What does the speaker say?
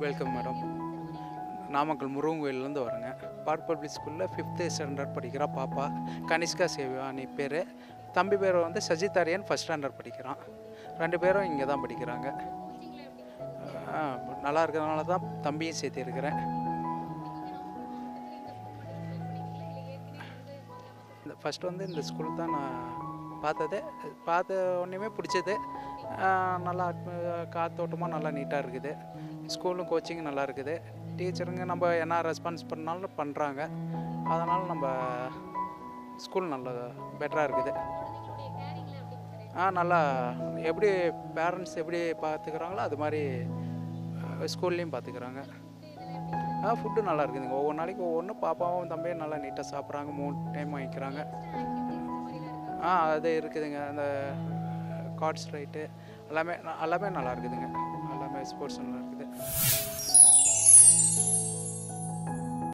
welcome madam Namakkal Murugan கோயிலேருந்து வரேங்க park public ஸ்கூலில் ஃபிஃப்த்து ஸ்டாண்டர்ட் படிக்கிறா பாப்பா கனிஷ்கா சேவானி பேர் தம்பி பேர் வந்து சஜித் ஆரியன் ஃபஸ்ட் ஸ்டாண்டர்ட் படிக்கிறான் ரெண்டு பேரும் இங்கே தான் படிக்கிறாங்க ஆ, நல்லா இருக்கிறதுனால தான் தம்பியும் சேர்த்திருக்கிறேன் இந்த ஃபஸ்ட் வந்து இந்த ஸ்கூல் தான் நான் பார்த்தது பார்த்த உடனேமே பிடிச்சது ஆ, நல்லா காத்தோட்டமாக நல்லா நீட்டாக இருக்குது ஸ்கூலும் கோச்சிங் நல்லா இருக்குது டீச்சருங்க நம்ம என்ன ரெஸ்பான்ஸ் பண்ணாலும் பண்ணுறாங்க அதனால் நம்ம ஸ்கூல் நல்லா பெட்டராக இருக்குது ஆ நல்லா எப்படி பேரண்ட்ஸ் எப்படி பார்த்துக்கிறாங்களோ அது மாதிரி ஸ்கூல்லேயும் பார்த்துக்கிறாங்க ஆ ஃபுட்டு நல்லா இருக்குதுங்க ஒவ்வொரு நாளைக்கு ஒவ்வொன்றும் பாப்பாவும் தம்பியும் நல்லா நீட்டாக சாப்பிட்றாங்க மூணு டைம் வாங்கிக்கிறாங்க ஆ அது இருக்குதுங்க அந்த கார்ட்ஸ் ரைட்டு எல்லாமே எல்லாமே நல்லா இருக்குதுங்க எல்லாமே ஸ்போர்ட்ஸ் நல்லா இருக்குது